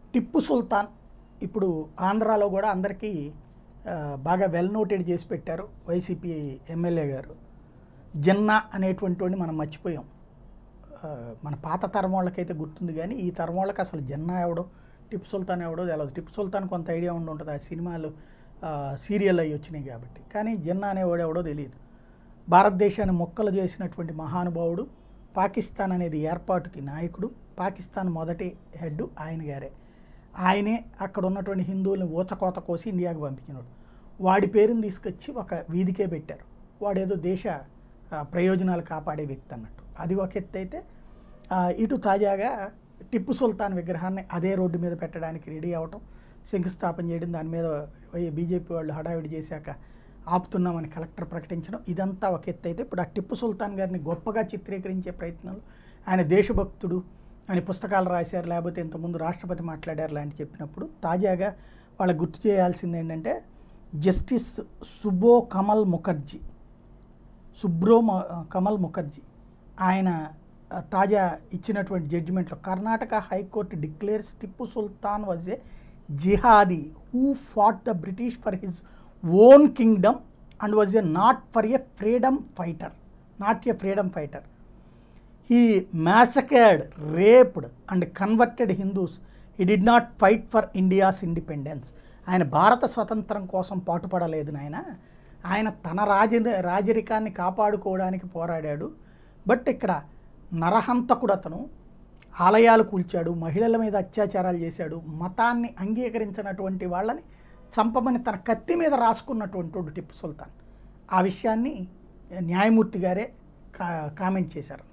టిప్పు సుల్తాన్ ఇప్పుడు ఆంధ్రాలో కూడా అందరికీ ఆ, బాగా వెల్ నోటెడ్ చేసి పెట్టారు వైసీపీ ఎమ్మెల్యే గారు జిన్నా అనేటువంటి వాడిని మనం మర్చిపోయాం ఆ, మన పాత తరం వాళ్ళకైతే గుర్తుంది కానీ ఈ తరం వాళ్ళకి అసలు జిన్నా ఎవడో టిప్పు సుల్తాన్ ఎవడో తెలియదు టిప్పు సుల్తాన్ కొంత ఐడియా ఉండి ఉంటుంది ఆ సినిమాలు ఆ, సీరియల్ అయ్యి వచ్చినాయి కాబట్టి కానీ జిన్నా అనేవాడు ఎవడో తెలియదు భారతదేశాన్ని మొక్కలు చేసినటువంటి మహానుభావుడు పాకిస్తాన్ అనేది ఏర్పాటుకి నాయకుడు పాకిస్తాన్ మొదటి హెడ్ ఆయన గారే ఆయనే అక్కడ ఉన్నటువంటి హిందువుల్ని ఊచకోత కోసి ఇండియాకి పంపించినాడు వాడి పేరుని తీసుకొచ్చి ఒక వీధికే పెట్టారు వాడేదో దేశ ఆ, ప్రయోజనాలు కాపాడే వ్యక్తి అన్నట్టు అది ఒక ఎత్తు అయితే ఆ, ఇటు తాజాగా టిప్పు సుల్తాన్ విగ్రహాన్ని అదే రోడ్డు మీద పెట్టడానికి రెడీ అవ్వటం శంకుస్థాపన చేయడం దాని మీద బీజేపీ వాళ్ళు హడావిడి చేశాక ఆపుతున్నామని కలెక్టర్ ప్రకటించడం ఇదంతా ఒక ఎత్తు అయితే ఇప్పుడు ఆ టిప్పు సుల్తాన్ గారిని గొప్పగా చిత్రీకరించే ప్రయత్నాలు ఆయన దేశభక్తుడు ఆయన పుస్తకాలు రాశారు లేకపోతే ఇంతకుముందు రాష్ట్రపతి మాట్లాడారు లాంటి చెప్పినప్పుడు తాజాగా వాళ్ళకి గుర్తు చేయాల్సింది ఏంటంటే జస్టిస్ సుబో కమల్ ముఖర్జీ సుబ్రో మ- కమల్ ముఖర్జీ ఆయన ఆ, తాజా ఇచ్చినటువంటి జడ్జిమెంట్లో Karnataka high court declares Tipu Sultan was a jihadi who fought the British for his own kingdom and was a not for a freedom fighter not a freedom fighter he massacred raped and converted Hindus he did not fight for India's independence ఆయన భారత స్వతంత్రం కోసం పాటుపడలేదు నాయన ఆయన తన రాజ రాజరికాన్ని కాపాడుకోవడానికి పోరాడాడు but ఇక్కడ నరహంతకుడు అతను ఆలయాలు కూల్చాడు మహిళల మీద అత్యాచారాలు చేశాడు మతాన్ని అంగీకరించినటువంటి వాళ్ళని చంపమని తన కత్తి మీద రాసుకున్నటువంటి వాడు టిప్పు సుల్తాన్ ఆ విషయాన్ని న్యాయమూర్తి గారే కా కామెంట్ చేశారు